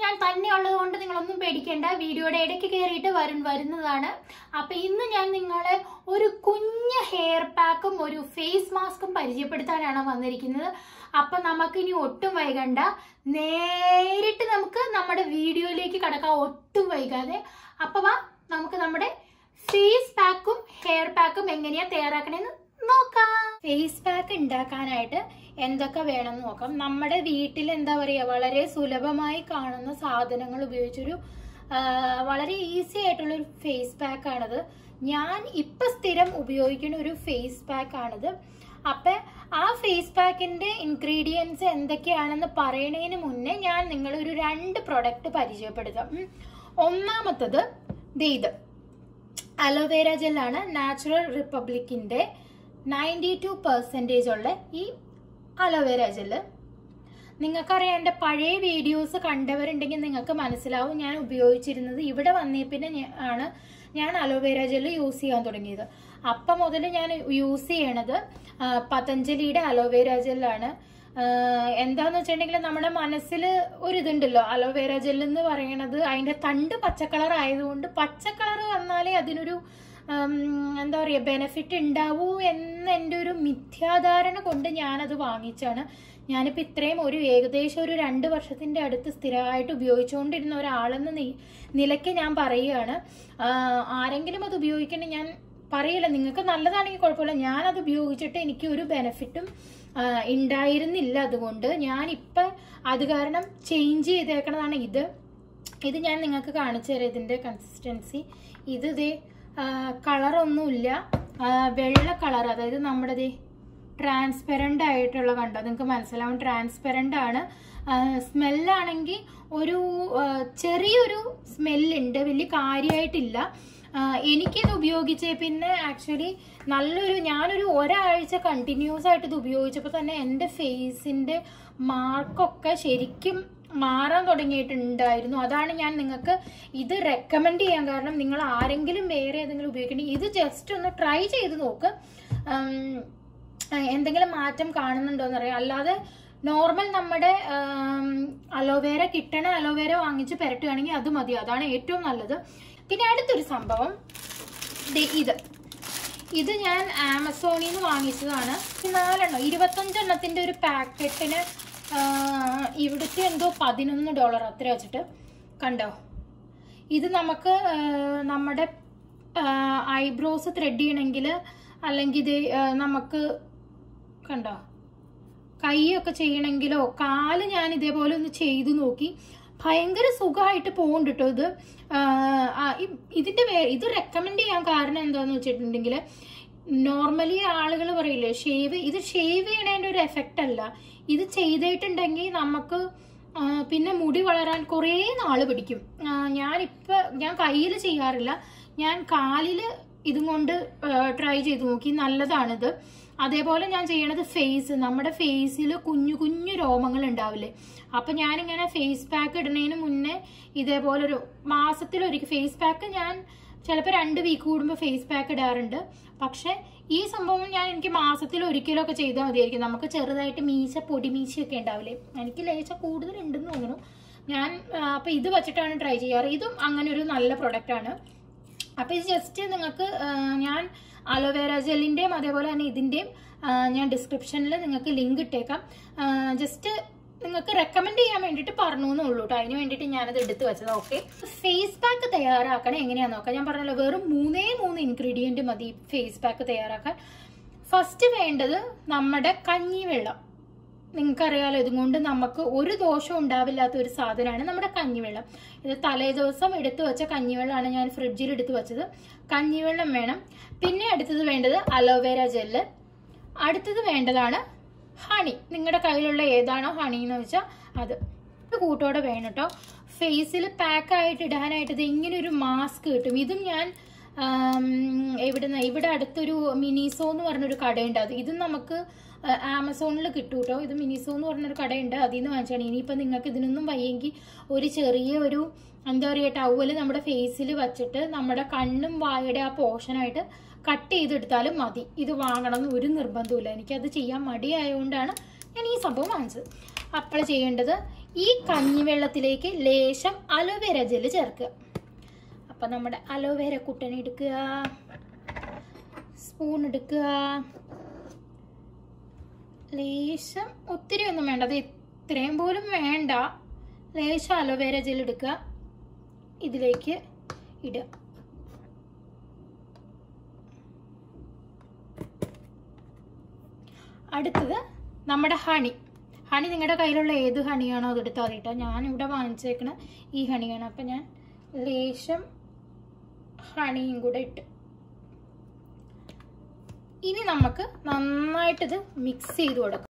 ഞാൻ തന്നെയുള്ളത് കൊണ്ട് നിങ്ങളൊന്നും പേടിക്കേണ്ട വീഡിയോയുടെ ഇടയ്ക്ക് കയറിയിട്ട് വരും വരുന്നതാണ് അപ്പൊ ഇന്ന് ഞാൻ നിങ്ങളെ ഒരു കുഞ്ഞ് ഹെയർ പാക്കും ഒരു ഫേസ് മാസ്കും പരിചയപ്പെടുത്താനാണ് വന്നിരിക്കുന്നത് അപ്പൊ നമുക്ക് ഇനി ഒട്ടും വൈകണ്ട നേരിട്ട് നമുക്ക് നമ്മുടെ വീഡിയോയിലേക്ക് കടക്കാം ഒട്ടും വൈകാതെ അപ്പൊ വാ നമുക്ക് നമ്മുടെ ഫേസ് പാക്കും ഹെയർ പാക്കും എങ്ങനെയാ തയ്യാറാക്കണേന്ന് നോക്കാം ഫേസ് പാക്ക് ഉണ്ടാക്കാനായിട്ട് എന്തൊക്കെ വേണമെന്ന് നോക്കാം നമ്മുടെ വീട്ടിൽ എന്താ പറയുക വളരെ സുലഭമായി കാണുന്ന സാധനങ്ങൾ ഉപയോഗിച്ചൊരു ആ, വളരെ ഈസി ആയിട്ടുള്ള ഒരു ഫേസ് പാക്ക് ആണിത് ഞാൻ ഇപ്പൊ സ്ഥിരം ഉപയോഗിക്കുന്ന ഒരു ഫേസ് പാക്ക് ആണിത് അപ്പൊ ആ ഫേസ് പാക്കിന്റെ ഇൻഗ്രീഡിയൻസ് എന്തൊക്കെയാണെന്ന് പറയണതിന് മുന്നേ ഞാൻ നിങ്ങളൊരു രണ്ട് പ്രൊഡക്റ്റ് പരിചയപ്പെടുത്താം ഉം. ഒന്നാമത്തത് ദേ ഇത് അലോവേര ജെല്ലാണ് നാച്ചുറൽ റിപ്പബ്ലിക്കിന്റെ നയൻറ്റി ടു പെർസെൻറ്റേജ് ഉള്ള ഈ അലോവേര ജെല്ല് നിങ്ങൾക്കറിയാം എൻ്റെ പഴയ വീഡിയോസ് കണ്ടവരുണ്ടെങ്കിൽ നിങ്ങൾക്ക് മനസ്സിലാവും ഞാൻ ഉപയോഗിച്ചിരുന്നത് ഇവിടെ വന്നേ പിന്നെ ഞാ- ആണ് ഞാൻ അലോവേര ജെല്ല് യൂസ് ചെയ്യാൻ തുടങ്ങിയത് അപ്പം മുതൽ ഞാൻ യൂസ് ചെയ്യണത് ആ, പതഞ്ജലിയുടെ അലോവേര ജെല്ലാണ് എന്താന്ന് വെച്ചിട്ടുണ്ടെങ്കിൽ നമ്മുടെ മനസ്സിൽ ഒരു ഇതുണ്ടല്ലോ അലോവേര ജെൽ എന്ന് പറയണത് അതിന്റെ തണ്ട് പച്ച കളർ ആയതുകൊണ്ട് പച്ച കളർ വന്നാലേ അതിനൊരു ഉം, എന്താ പറയുക ബെനിഫിറ്റ് ഉണ്ടാവൂ എന്ന എൻ്റെ ഒരു മിഥ്യാധാരണ കൊണ്ട് ഞാനത് വാങ്ങിച്ചാണ് ഞാനിപ്പോൾ ഇത്രയും ഒരു ഏകദേശം ഒരു രണ്ട് വർഷത്തിൻ്റെ അടുത്ത് സ്ഥിരമായിട്ട് ഉപയോഗിച്ചുകൊണ്ടിരുന്ന ഒരാളെന്ന നി- നിലയ്ക്ക് ഞാൻ പറയുകയാണ് ആ, ആരെങ്കിലും അത് ഉപയോഗിക്കണേ ഞാൻ പറയില്ല നിങ്ങൾക്ക് നല്ലതാണെങ്കിൽ കുഴപ്പമില്ല ഞാനത് ഉപയോഗിച്ചിട്ട് എനിക്ക് ഒരു ബെനിഫിറ്റും ഉണ്ടായിരുന്നില്ല അതുകൊണ്ട് ഞാനിപ്പം അത് കാരണം ചേഞ്ച് ചെയ്തേക്കണതാണ് ഇത് ഇത് ഞാൻ നിങ്ങൾക്ക് കാണിച്ചു തരാം ഇതിൻ്റെ കൺസിസ്റ്റൻസി ഇത് ഇതേ കളറൊന്നുമില്ല വെള്ള കളർ അതായത് നമ്മുടെ ദേ ട്രാൻസ്പെറൻ്റ് ആയിട്ടുള്ള കണ്ടോ നിങ്ങൾക്ക് മനസ്സിലാവും ട്രാൻസ്പെറൻ്റ് ആണ് സ്മെല്ലാണെങ്കിൽ ഒരു ആ, ചെറിയൊരു സ്മെല്ലുണ്ട് വലിയ കാര്യമായിട്ടില്ല ആ, എനിക്കിത് ഉപയോഗിച്ച് പിന്നെ ആക്ച്വലി നല്ലൊരു ഞാനൊരു ഒരാഴ്ച കണ്ടിന്യൂസ് ആയിട്ട് ഇത് ഉപയോഗിച്ചപ്പോൾ തന്നെ എൻ്റെ ഫേസിൻ്റെ മാർക്കൊക്കെ ശരിക്കും മാറാൻ തുടങ്ങിയിട്ടുണ്ടായിരുന്നു അതാണ് ഞാൻ നിങ്ങൾക്ക് ഇത് റെക്കമെൻഡ് ചെയ്യാൻ കാരണം നിങ്ങൾ ആരെങ്കിലും വേറെ ഏതെങ്കിലും ഉപയോഗിക്കണമെങ്കിൽ ഇത് ജസ്റ്റ് ഒന്ന് ട്രൈ ചെയ്ത് നോക്ക് ഉം, എന്തെങ്കിലും മാറ്റം കാണുന്നുണ്ടോ എന്നറിയാം അല്ലാതെ നോർമൽ നമ്മുടെ അലോവേര കിട്ടണ അലോവേര വാങ്ങിച്ച് പെരട്ടുകയാണെങ്കിൽ അത് മതി അതാണ് ഏറ്റവും നല്ലത് പിന്നെ അടുത്തൊരു സംഭവം ദേ ഇത് ഇത് ഞാൻ ആമസോണിൽ നിന്ന് വാങ്ങിച്ചതാണ് ഈ നാലെണ്ണം ഇരുപത്തഞ്ചെണ്ണത്തിന്റെ ഒരു പാക്കറ്റിന് ഇവിടുത്തെ എന്തോ പതിനൊന്ന് ഡോളർ അത്ര വെച്ചിട്ട് കണ്ടോ ഇത് നമുക്ക് ആ, നമ്മുടെ ഐബ്രോസ് ത്രെഡ് ചെയ്യണമെങ്കിൽ അല്ലെങ്കിൽ ഇത് ആ, നമുക്ക് കണ്ടോ കൈയൊക്കെ ചെയ്യണമെങ്കിലോ കാല് ഞാൻ ഇതേപോലെ ഒന്ന് ചെയ്തു നോക്കി ഭയങ്കര സുഖമായിട്ട് പോകുന്നുണ്ട് കേട്ടോ ഇത് ആ, ആ, ഇ- ഇതിന്റെ വേ- ഇത് റെക്കമെൻഡ് ചെയ്യാൻ കാരണം എന്താന്ന് വെച്ചിട്ടുണ്ടെങ്കിൽ നോർമലി ആളുകൾ പറയില്ലേ ഷേവ് ഇത് ഷേവ് ചെയ്യണതിന്റെ ഒരു എഫക്റ്റ് അല്ല ഇത് ചെയ്തിട്ടുണ്ടെങ്കിൽ നമുക്ക് ആ, പിന്നെ മുടി വളരാൻ കുറേ നാള് പിടിക്കും ആ, ഞാനിപ്പോ ഞാൻ കയ്യിൽ ചെയ്യാറില്ല ഞാൻ കാലില് ഇതും കൊണ്ട് ട്രൈ ചെയ്ത് നോക്കി നല്ലതാണിത് അതേപോലെ ഞാൻ ചെയ്യണത് ഫേസ് നമ്മുടെ ഫേസിൽ കുഞ്ഞു കുഞ്ഞു രോമങ്ങൾ ഉണ്ടാവില്ലേ അപ്പൊ ഞാനിങ്ങനെ ഫേസ് പാക്ക് ഇടുന്നതിന് മുന്നേ ഇതേപോലെ ഒരു മാസത്തിലൊരിക്കൽ ഫേസ് പാക്ക് ഞാൻ ചിലപ്പോൾ രണ്ട് വീക്ക് കൂടുമ്പോൾ ഫേസ് പാക്ക് ഇടാറുണ്ട് പക്ഷെ ഈ സംഭവം ഞാൻ എനിക്ക് മാസത്തിൽ ഒരിക്കലൊക്കെ ചെയ്താൽ മതിയായിരിക്കും നമുക്ക് ചെറുതായിട്ട് മീശ പൊടി മീശയൊക്കെ ഉണ്ടാവില്ലേ എനിക്ക് ലേശ കൂടുതലുണ്ടെന്ന് തോന്നുന്നു ഞാൻ ആ, അപ്പൊ ഇത് വെച്ചിട്ടാണ് ട്രൈ ചെയ്യാറ് ഇതും അങ്ങനെ ഒരു നല്ല പ്രൊഡക്റ്റ് ആണ് അപ്പൊ ഇത് ജസ്റ്റ് നിങ്ങൾക്ക് ആ, ഞാൻ അലോവേര ജെല്ലിന്റെയും അതേപോലെ തന്നെ ഇതിന്റെയും ആ, ഞാൻ ഡിസ്ക്രിപ്ഷനിൽ നിങ്ങൾക്ക് ലിങ്ക് ഇട്ടേക്കാം ജസ്റ്റ് നിങ്ങൾക്ക് റെക്കമെൻഡ് ചെയ്യാൻ വേണ്ടിയിട്ട് പറഞ്ഞു എന്നുള്ളൂ കേട്ടോ അതിന് വേണ്ടിയിട്ട് ഞാനത് എടുത്ത് വെച്ചത് ഓക്കെ ഫേസ് പാക്ക് തയ്യാറാക്കണം എങ്ങനെയാന്ന് നോക്കാം ഞാൻ പറഞ്ഞല്ലോ വെറും മൂന്നേ മൂന്ന് ഇൻഗ്രീഡിയന്റ് മതി ഫേസ് പാക്ക് തയ്യാറാക്കാൻ ഫസ്റ്റ് വേണ്ടത് നമ്മുടെ കഞ്ഞിവെള്ളം നിങ്ങൾക്കറിയാലോ ഇതുകൊണ്ട് നമുക്ക് ഒരു ദോഷം ഉണ്ടാവില്ലാത്ത ഒരു സാധനമാണ് നമ്മുടെ കഞ്ഞിവെള്ളം ഇത് തലേ ദിവസം എടുത്തു വെച്ച കഞ്ഞിവെള്ളമാണ് ഞാൻ ഫ്രിഡ്ജിൽ എടുത്തു വെച്ചത് കഞ്ഞിവെള്ളം വേണം പിന്നെ അടുത്തത് വേണ്ടത് അലോവേര ജെല്ല് അടുത്തത് വേണ്ടതാണ് ഹണി നിങ്ങളുടെ കയ്യിലുള്ള ഏതാണോ ഹണി എന്ന് വെച്ചാൽ അത് ഇത് കൂട്ടോടെ വേണം കേട്ടോ ഫേസിൽ പാക്കായിട്ട് ഇടാനായിട്ട് ഇത് ഇങ്ങനെ ഒരു മാസ്ക് കിട്ടും ഇതും ഞാൻ എവിടുന്ന ഇവിടെ അടുത്തൊരു മിനിസോ എന്ന് പറഞ്ഞൊരു കടയുണ്ട് അത് ഇത് നമുക്ക് ആമസോണിൽ കിട്ടും കേട്ടോ ഇത് മിനിസോ എന്ന് പറഞ്ഞൊരു കടയുണ്ട് അതിൽ നിന്ന് വാങ്ങിച്ചാണ് ഇനിയിപ്പോൾ നിങ്ങൾക്ക് ഇതിനൊന്നും വയ്യെങ്കിൽ ഒരു ചെറിയ ഒരു എന്താ പറയുക ടവല് നമ്മുടെ ഫേസിൽ വെച്ചിട്ട് നമ്മുടെ കണ്ണും വായുടെ ആ പോർഷനായിട്ട് കട്ട് ചെയ്തെടുത്താലും മതി ഇത് വാങ്ങണം എന്ന് ഒരു നിർബന്ധമില്ല എനിക്കത് ചെയ്യാൻ മടിയായതുകൊണ്ടാണ് ഞാൻ ഈ സംഭവം വാങ്ങിച്ചത് അപ്പോൾ ചെയ്യേണ്ടത് ഈ കഞ്ഞിവെള്ളത്തിലേക്ക് ലേശം അലോവേര ജെല്ല് ചേർക്കുക അപ്പം നമ്മുടെ അലോവേര കുട്ടൻ എടുക്കുക സ്പൂൺ എടുക്കുക ലേശം ഒത്തിരി ഒന്നും വേണ്ട അത് ഇത്രയും പോലും വേണ്ട ലേശം അലോവേര ജെൽ എടുക്കുക ഇതിലേക്ക് ഇടുക അടുത്തത് നമ്മുടെ ഹണി ഹണി നിങ്ങളുടെ കയ്യിലുള്ള ഏത് ഹണിയാണോ അതെടുത്താൽ മതി കേട്ടോ ഞാനിവിടെ വാങ്ങിച്ചേക്കണ ഈ ഹണിയാണ് അപ്പം ഞാൻ ലേശം ഹണിയും കൂടെ ഇട്ട് ഇനി നമുക്ക് നന്നായിട്ടിത് മിക്സ് ചെയ്ത് കൊടുക്കാം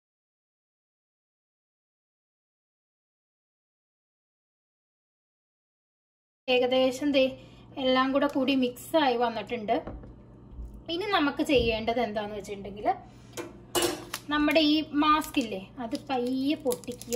ഏകദേശം ദേ എല്ലാം കൂടെ കൂടി മിക്സ് ആയി വന്നിട്ടുണ്ട് ഇനി നമുക്ക് ചെയ്യേണ്ടത് എന്താന്ന് വെച്ചിട്ടുണ്ടെങ്കിൽ നമ്മുടെ ഈ മാസ്ക് ഇല്ലേ അത് പയ്യെ പൊട്ടിക്കുക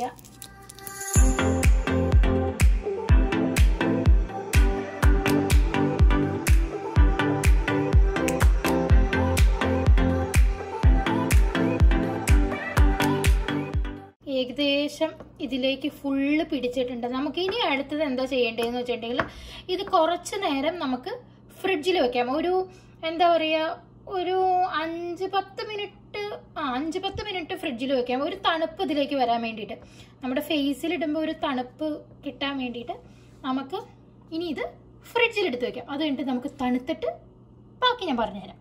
ഏകദേശം ഇതിലേക്ക് ഫുള്ള് പിടിച്ചിട്ടുണ്ട് നമുക്ക് ഇനി അടുത്തത് എന്താ ചെയ്യേണ്ടതെന്ന് വെച്ചിട്ടുണ്ടെങ്കിൽ ഇത് കുറച്ച് നേരം നമുക്ക് ഫ്രിഡ്ജിൽ വെക്കാം ഒരു എന്താ പറയുക ഒരു അഞ്ച് പത്ത് മിനിറ്റ് ആ അഞ്ച് പത്ത് മിനിറ്റ് ഫ്രിഡ്ജിൽ വെക്കാം ഒരു തണുപ്പ് ഇതിലേക്ക് വരാൻ വേണ്ടിയിട്ട് നമ്മുടെ ഫേസിൽ ഇടുമ്പോൾ ഒരു തണുപ്പ് കിട്ടാൻ വേണ്ടിയിട്ട് നമുക്ക് ഇനി ഇത് ഫ്രിഡ്ജിൽ എടുത്ത് വെക്കാം അത് കഴിഞ്ഞിട്ട് നമുക്ക് തണുത്തിട്ട് ബാക്കി ഞാൻ പറഞ്ഞുതരാം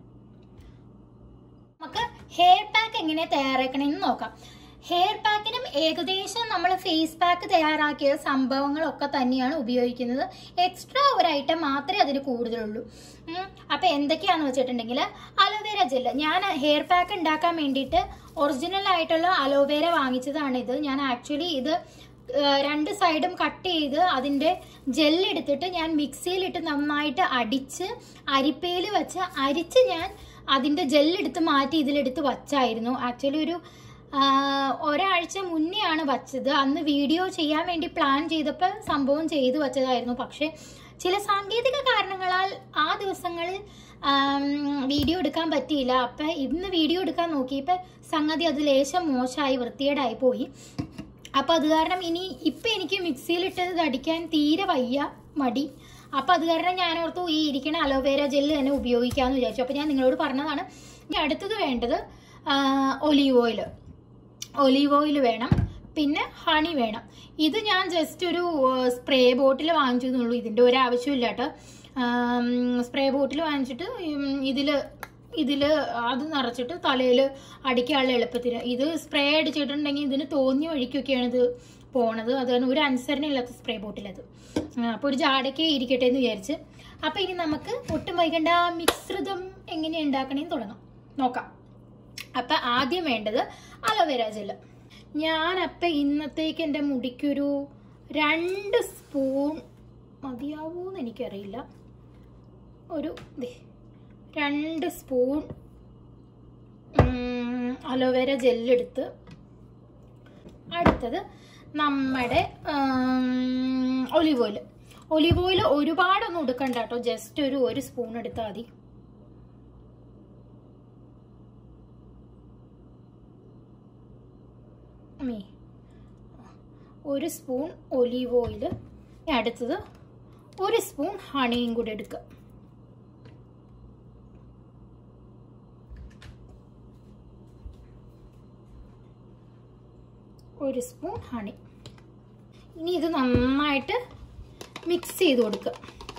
നമുക്ക് ഹെയർ പാക്ക് എങ്ങനെ തയ്യാറാക്കണമെന്ന് നോക്കാം ഹെയർ പാക്കിനും ഏകദേശം നമ്മൾ ഫേസ് പാക്ക് തയ്യാറാക്കിയ സംഭവങ്ങളൊക്കെ തന്നെയാണ് ഉപയോഗിക്കുന്നത് എക്സ്ട്രാ ഒരു ഐറ്റം മാത്രമേ അതിന് കൂടുതലുള്ളൂ ഉം. അപ്പൊ എന്തൊക്കെയാന്ന് വെച്ചിട്ടുണ്ടെങ്കിൽ അലോവേര ജെല്ല് ഞാൻ ഹെയർ പാക്ക് ഉണ്ടാക്കാൻ വേണ്ടിയിട്ട് ഒറിജിനൽ ആയിട്ടുള്ള അലോവേര വാങ്ങിച്ചതാണ് ഇത് ഞാൻ ആക്ച്വലി ഇത് ഏഹ്, രണ്ട് സൈഡും കട്ട് ചെയ്ത് അതിന്റെ ജെല്ല് എടുത്തിട്ട് ഞാൻ മിക്സിയിലിട്ട് നന്നായിട്ട് അടിച്ച് അരിപ്പയിൽ വെച്ച് അരിച്ച് ഞാൻ അതിന്റെ ജെല്ലെടുത്ത് മാറ്റി ഇതിലെടുത്ത് വച്ചായിരുന്നു ആക്ച്വലി ഒരു ആ, ഒരാഴ്ച മുന്നെയാണ് വച്ചത് അന്ന് വീഡിയോ ചെയ്യാൻ വേണ്ടി പ്ലാൻ ചെയ്തപ്പോൾ സംഭവം ചെയ്തു വച്ചതായിരുന്നു പക്ഷെ ചില സാങ്കേതിക കാരണങ്ങളാൽ ആ ദിവസങ്ങളിൽ ആം, വീഡിയോ എടുക്കാൻ പറ്റിയില്ല അപ്പം ഇന്ന് വീഡിയോ എടുക്കാൻ നോക്കിയപ്പോൾ സംഗതി അത് ലേശം മോശമായി വൃത്തികേടായി പോയി അപ്പം അത് കാരണം ഇനി ഇപ്പം എനിക്ക് മിക്സിയിലിട്ടത് ഇത് അടിക്കാൻ തീരെ വയ്യ മടി അപ്പം അത് കാരണം ഞാൻ ഓർത്തു ഈ ഇരിക്കണ അലോവേര ജെല്ല് തന്നെ ഉപയോഗിക്കാമെന്ന് വിചാരിച്ചു അപ്പം ഞാൻ നിങ്ങളോട് പറഞ്ഞതാണ് ഇനി അടുത്തത് വേണ്ടത് ഒലീവ് ഓയിൽ ഒലീവ് ഓയിൽ വേണം പിന്നെ ഹണി വേണം ഇത് ഞാൻ ജസ്റ്റ് ഒരു സ്പ്രേ ബോട്ടിൽ വാങ്ങിച്ചതെന്നുള്ളൂ ഇതിൻ്റെ ഒരു ആവശ്യമില്ല കേട്ടോ സ്പ്രേ ബോട്ടിൽ വാങ്ങിച്ചിട്ട് ഇതിൽ ഇതിൽ അത് നിറച്ചിട്ട് തലയിൽ അടിക്കാനുള്ള എളുപ്പത്തിന് ഇത് സ്പ്രേ അടിച്ചിട്ടുണ്ടെങ്കിൽ ഇതിന് തോന്നിയ വഴിക്കൊക്കെയാണ് ഇത് പോണത് അതാണ് ഒരു അനുസരണ ഇല്ലാത്ത സ്പ്രേ ബോട്ടിലത് അപ്പോൾ ഒരു ജാടയ്ക്ക് ഇരിക്കട്ടെ എന്ന് വിചാരിച്ച് അപ്പോൾ ഇനി നമുക്ക് ഒട്ടും വൈകണ്ട ആ മിശ്രിതം എങ്ങനെ ഉണ്ടാക്കണേന്ന് തുടങ്ങാം നോക്കാം അപ്പം ആദ്യം വേണ്ടത് അലോവേര ജെല്ല് ഞാനപ്പം ഇന്നത്തേക്ക് എൻ്റെ മുടിക്കൊരു രണ്ട് സ്പൂൺ മതിയാവൂന്ന് എനിക്കറിയില്ല ഒരു ദേ, രണ്ട് സ്പൂൺ ഉം, അലോവേര ജെല്ലെടുത്ത് അടുത്തത് നമ്മുടെ ഒലിവ് ഓയിൽ ഒലിവ് ഓയിൽ ഒരുപാടൊന്നും എടുക്കണ്ട കേട്ടോ ജസ്റ്റ് ഒരു ഒരു സ്പൂൺ എടുത്താൽ മതി മീ ഒരു സ്പൂൺ ഒലീവ് ഓയിൽ അടുത്തത് ഒരു സ്പൂൺ ഹണിയും കൂടെ എടുക്കുക ഒരു സ്പൂൺ ഹണി ഇനി ഇത് നന്നായിട്ട് മിക്സ് ചെയ്ത് കൊടുക്കുക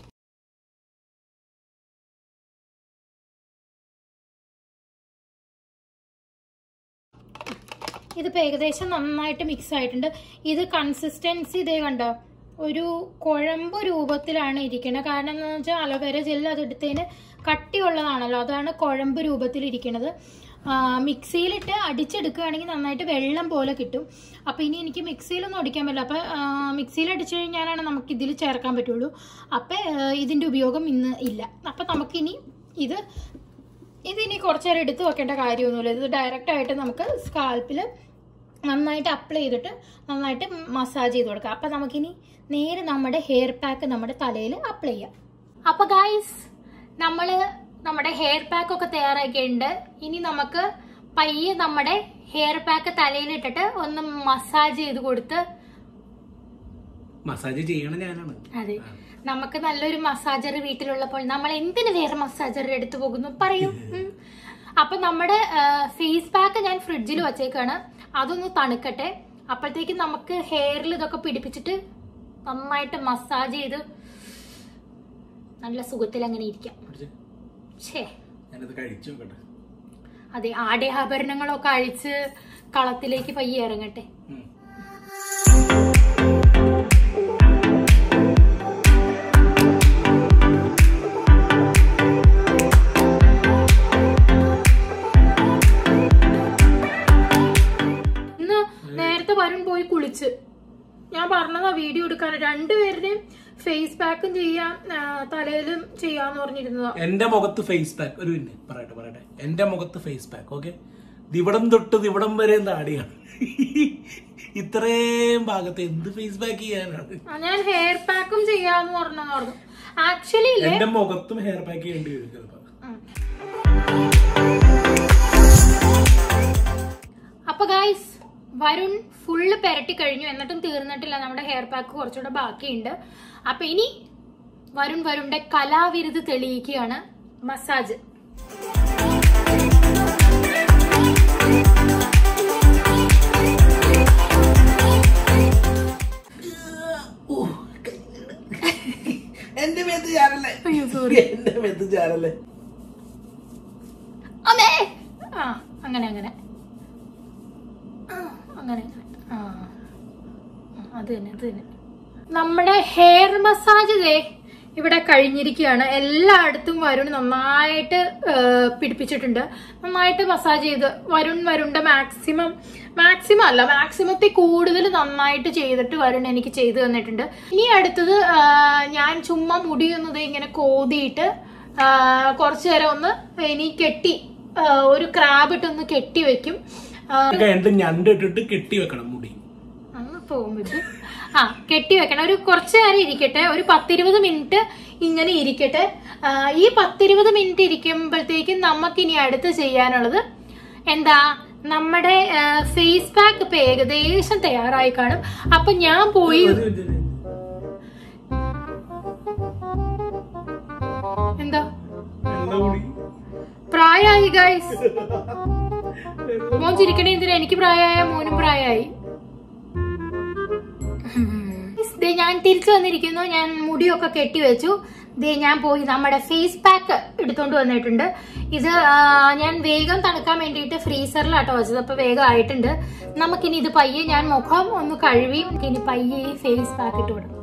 ഇതിപ്പോൾ ഏകദേശം നന്നായിട്ട് മിക്സ് ആയിട്ടുണ്ട് ഇത് കൺസിസ്റ്റൻസി ഇതേ കണ്ടോ ഒരു കുഴമ്പ് രൂപത്തിലാണ് ഇരിക്കുന്നത് കാരണം എന്ന് വെച്ചാൽ അലോവേര ജെല്ല് അത് എടുത്തതിന് കട്ടിയുള്ളതാണല്ലോ അതാണ് കുഴമ്പ് രൂപത്തിൽ ഇരിക്കുന്നത് മിക്സിയിലിട്ട് അടിച്ചെടുക്കുകയാണെങ്കിൽ നന്നായിട്ട് വെള്ളം പോലെ കിട്ടും അപ്പോൾ ഇനി എനിക്ക് മിക്സിയിലൊന്നും അടിക്കാൻ പറ്റില്ല അപ്പോൾ മിക്സിയിൽ അടിച്ചു കഴിഞ്ഞാലാണ് നമുക്ക് ഇതിൽ ചേർക്കാൻ പറ്റുള്ളൂ അപ്പോൾ ഇതിൻ്റെ ഉപയോഗം ഇന്ന് ഇല്ല അപ്പോൾ നമുക്കിനി ഇത് ഇതിനി കുറച്ച് നേരം എടുത്ത് വെക്കേണ്ട കാര്യമൊന്നുമില്ല ഇത് ഡയറക്റ്റ് ആയിട്ട് നമുക്ക് സ്കാൽപ്പിൽ നന്നായിട്ട് അപ്ലൈ ചെയ്തിട്ട് നന്നായിട്ട് മസാജ് ചെയ്ത് കൊടുക്കാം അപ്പം നമുക്കിനി നേരെ നമ്മുടെ ഹെയർ പാക്ക് നമ്മുടെ തലയിൽ അപ്ലൈ ചെയ്യാം അപ്പൊ ഗായ്സ് നമ്മൾ നമ്മുടെ ഹെയർ പാക്ക് ഒക്കെ തയ്യാറാക്കിയിട്ടുണ്ട് ഇനി നമുക്ക് പയ്യെ നമ്മുടെ ഹെയർ പാക്ക് തലയിലിട്ടിട്ട് ഒന്ന് മസാജ് ചെയ്ത് കൊടുത്ത് മസാജ് ചെയ്യണ ഞാനാണ് അതെ നമുക്ക് നല്ലൊരു മസാജർ വീട്ടിലുള്ളപ്പോൾ നമ്മൾ എന്തിനു വേറെ മസാജർ എടുത്തു പോകുന്നു പറയൂ ഉം. അപ്പൊ നമ്മുടെ ഫേസ് പാക്ക് ഞാൻ ഫ്രിഡ്ജിൽ വച്ചേക്കാണ് അതൊന്ന് തണുക്കട്ടെ അപ്പോഴത്തേക്കും നമുക്ക് ഹെയറിൽ ഇതൊക്കെ പിടിപ്പിച്ചിട്ട് നന്നായിട്ട് മസാജ് ചെയ്ത് നല്ല സുഖത്തിൽ അങ്ങനെ ഇരിക്കാം പിടിച്ച്. ഛേ ഞാനത് കഴിച്ചു നോക്കട്ടെ അതെ ആടെ ആഭരണങ്ങളൊക്കെ അഴിച്ച് കളത്തിലേക്ക് പയ്യെ ഇറങ്ങട്ടെ ഉം. ഇന്ന് നേരത്തെ വരുൺ പോയി കുളിച്ച് ഞാൻ പറഞ്ഞതാ വീഡിയോ എടുക്കാൻ രണ്ടുപേരുടെയും ഫേസ് പാക്കും ചെയ്യാം ആ, തലയിലും ചെയ്യാന്ന് പറഞ്ഞിരുന്നതാ എന്റെ മുഖത്ത് ഫേസ് പാക്ക് ഒരു മിനിറ്റ് പറയട്ടെ പറയട്ടെ എന്റെ മുഖത്ത് ഫേസ് പാക്ക് ഓക്കെ ദിവിടം തൊട്ട് ദിവിടം വരെ താടിയാണ് ഇത്രയും ഭാഗത്ത് എന്ത് ഫേസ് പാക്ക് ചെയ്യാനാണ് ആ, ഞാൻ ഹെയർ പാക്കും ചെയ്യാന്ന് പറഞ്ഞതായിരുന്നു ആക്ച്വലി ഇല്ലേ എന്റെ മുഖത്തും ഹെയർ പാക്ക് ചെയ്യേണ്ടി വരും ചിലപ്പോ ഉം. അപ്പൊ ഗായ്സ് വരുൺ ഫുള്ള് പെരട്ടി കഴിഞ്ഞു എന്നിട്ടും തീർന്നിട്ടില്ല നമ്മുടെ ഹെയർ പാക്ക് കുറച്ചുകൂടെ ബാക്കിയുണ്ട് അപ്പൊ ഇനി വരുൺ വരുണിന്റെ കലാവിരുത് തെളിയിക്കുകയാണ് മസാജ് എന്റെ മേത്ത് ചാരല്ലേ അയ്യോ സോറി എന്റെ മേത്ത് ചാരല്ലേ അമ്മേ ആ അങ്ങനെ അങ്ങനെ ആ, അങ്ങനെ അങ്ങനെ ആ ആ, അത് തന്നെ അത് തന്നെ നമ്മുടെ ഹെയർ മസാജ് ദേ ഇവിടെ കഴിഞ്ഞിരിക്കുകയാണ് എല്ലായിടത്തും വരുൺ നന്നായിട്ട് ആ, പിടിപ്പിച്ചിട്ടുണ്ട് നന്നായിട്ട് മസാജ് ചെയ്ത് വരുൺ വരുണ്ട മാക്സിമം മാക്സിമം അല്ല മാക്സിമത്തിൽ കൂടുതൽ നന്നായിട്ട് ചെയ്തിട്ട് വരുൺ എനിക്ക് ചെയ്തു തന്നിട്ടുണ്ട് ഇനി അടുത്തത് ആ, ഞാൻ ചുമ്മാ മുടിയൊന്നും ദേ ഇങ്ങനെ കോതിയിട്ട് ആ, കുറച്ചു നേരം ഒന്ന് ഇനി കെട്ടി ആ, ഒരു ക്രാബ് ഇട്ടൊന്ന് കെട്ടി വെക്കും ആ, കഴിഞ്ഞിട്ട് ഞണ്ട് ഇട്ടിട്ട് കെട്ടി വെക്കണം മുടി അങ്ങ് പോകുമ്പോൾ ആ കെട്ടി വെക്കണം ഒരു കുറച്ച് നേരം ഇരിക്കട്ടെ ഒരു പത്തിരുപത് മിനിറ്റ് ഇങ്ങനെ ഇരിക്കട്ടെ ആ, ഈ പത്തിരുപത് മിനിറ്റ് ഇരിക്കുമ്പോഴത്തേക്കും നമുക്കിനി അടുത്ത് ചെയ്യാനുള്ളത് എന്താ നമ്മുടെ ഫേസ് പാക്ക് ഇപ്പൊ ഏകദേശം തയ്യാറായി കാണും അപ്പൊ ഞാൻ പോയി ഒരു മിനിറ്റ്. എന്താ വെള്ള മുടി പ്രായമായി ഗൈസ് മോൻ ചിരിക്കണേ എന്തിനാ എനിക്ക് പ്രായമായ മോനും പ്രായമായി ദേ ഞാൻ തിരിച്ചു വന്നിരിക്കുന്നു ഞാൻ മുടിയൊക്കെ കെട്ടി വെച്ചു ദേ ഞാൻ പോയി നമ്മുടെ ഫേസ് പാക്ക് എടുത്തോണ്ട് വന്നിട്ടുണ്ട് ഇത് ആ, ഞാൻ വേഗം തണുക്കാൻ വേണ്ടിയിട്ട് ഫ്രീസറിലാട്ടോ വെച്ചത് അപ്പൊ വേഗം ആയിട്ടുണ്ട് നമുക്കിനി ഇത് പയ്യെ ഞാൻ മുഖം ഒന്ന് കഴുകി ഇനി പയ്യെ ഈ ഫേസ് പാക്ക് ഇട്ട് കൊടുക്കും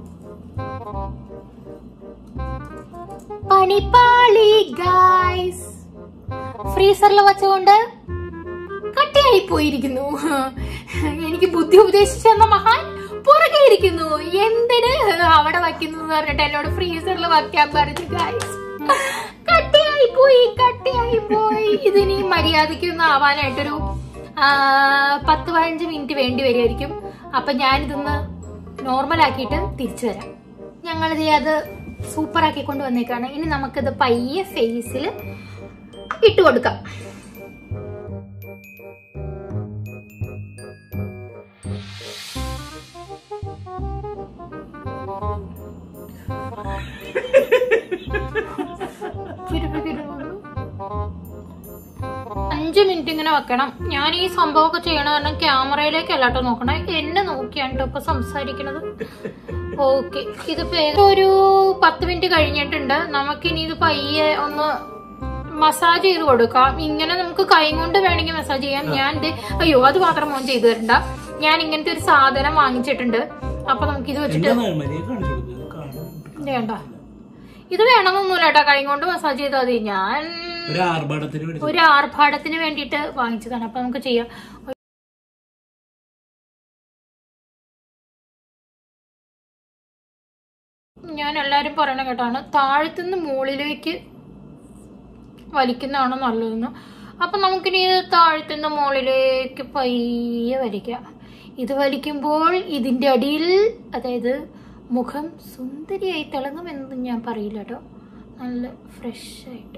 പണിപ്പാളി ഗായ്സ് ഫ്രീസറിൽ വെച്ചുകൊണ്ട് കട്ടിയായി പോയിരിക്കുന്നു എനിക്ക് ബുദ്ധി ഉപദേശിച്ചു തന്ന മഹാൻ പുറകെ ഇരിക്കുന്നു എന്തിന് അവിടെ വയ്ക്കുന്നു എന്ന് പറഞ്ഞിട്ട് എന്നോട് ഫ്രീസറിൽ വയ്ക്കാൻ പറഞ്ഞു ഗായ്സ് കട്ടിയായി പോയി കട്ടിയായി പോയി ഇതിനി മര്യാദയ്ക്കൊന്നും ആവാനായിട്ടൊരു ആ, പത്ത് പതിനഞ്ച് മിനിറ്റ് വേണ്ടി വരുമായിരിക്കും അപ്പൊ ഞാനിതൊന്ന് നോർമൽ ആക്കിയിട്ട് തിരിച്ചു വരാം ഞങ്ങളിത് അത് സൂപ്പർ ആക്കിക്കൊണ്ട് വന്നേക്കാണ് ഇനി നമുക്കിത് പയ്യെ ഫേസിൽ ഇട്ട് കൊടുക്കാം ചിരിപ്പ് ചിരിപ്പ്. അഞ്ച് മിനിറ്റ് ഇങ്ങനെ വെക്കണം ഞാൻ ഈ സംഭവമൊക്കെ ചെയ്യണ കാരണം ക്യാമറയിലേക്കല്ല കേട്ടോ നോക്കണേ എന്നെ നോക്കിയാണ് കേട്ടോ ഇപ്പൊ സംസാരിക്കണത് ഓക്കെ ഇതിപ്പോ ഏകദേശം ഒരു പത്ത് മിനിറ്റ് കഴിഞ്ഞിട്ടുണ്ട് നമുക്കിനി ഇത് പയ്യെ ഒന്ന് മസാജ് ചെയ്ത് കൊടുക്കാം ഇങ്ങനെ നമുക്ക് കൈ കൊണ്ട് വേണമെങ്കിൽ മസാജ് ചെയ്യാം ഞാൻ ഇത് അയ്യോ അത് മാത്രം മോൻ ചെയ്തു തരണ്ട ഞാൻ ഇങ്ങനത്തെ ഒരു സാധനം വാങ്ങിച്ചിട്ടുണ്ട് അപ്പൊ നമുക്ക് ഇത് വെച്ചിട്ട് എന്താ മര്യാദ കാണിച്ചു കൊടുക്കുന്നത് കാണാൻ വേണ്ട ഇത് വേണമെന്നൊന്നുമില്ല കേട്ടോ കൈ കൊണ്ട് മസാജ് ചെയ്താൽ മതി ഞാൻ ഒരു ആർഭാടത്തിന് വേണ്ടി ഒരു ആർഭാടത്തിന് വേണ്ടിയിട്ട് വാങ്ങിച്ചതാണ് അപ്പൊ നമുക്ക് ചെയ്യാം ഞാൻ എല്ലാരും പറയണ കേട്ടാണ് താഴത്തുനിന്ന് മുകളിലേക്ക് വലിക്കുന്നതാണ് നല്ലതെന്ന് അപ്പൊ നമുക്കിനി ഇത് താഴത്തുനിന്ന് മുകളിലേക്ക് പയ്യെ വലിക്കാം ഇത് വലിക്കുമ്പോൾ ഇതിന്റെ അടിയിൽ അതായത് മുഖം സുന്ദരിയായി തിളങ്ങുമെന്ന് ഞാൻ പറയില്ല കേട്ടോ നല്ല ഫ്രഷ് ആയിട്ട്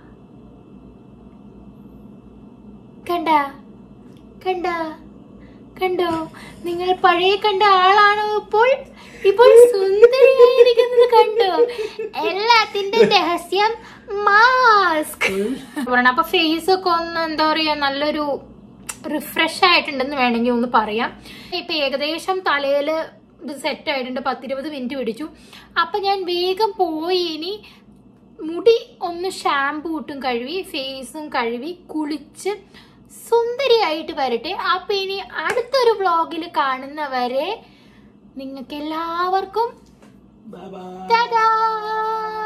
കണ്ട കണ്ട കണ്ടോ നിങ്ങൾ പഴയ കണ്ട ആളാണോ ഇപ്പോൾ ഇപ്പോൾ സുന്ദരിയായിരിക്കുന്നത് കണ്ടോ എല്ലാത്തിന്റെ രഹസ്യം മാസ്ക് അപ്പൊ ഫേസ് ഒക്കെ ഒന്ന് എന്താ പറയാ നല്ലൊരു റിഫ്രഷ് ആയിട്ടുണ്ടെന്ന് വേണമെങ്കിൽ ഒന്ന് പറയാം ഇപ്പൊ ഏകദേശം തലയില് ഇത് സെറ്റ് ആയിട്ടുണ്ട് പത്തിരുപത് മിനിറ്റ് പിടിച്ചു അപ്പൊ ഞാൻ വേഗം പോയി ഇനി മുടി ഒന്ന് ഷാമ്പൂ ഇട്ടും കഴുകി ഫേസും കഴുകി കുളിച്ച് സുന്ദരിയായിട്ട് വരട്ടെ അപ്പൊ ഇനി അടുത്തൊരു വ്ളോഗിൽ കാണുന്നവരെ നിങ്ങൾക്ക് എല്ലാവർക്കും ബൈ ബൈ ടാറ്റാ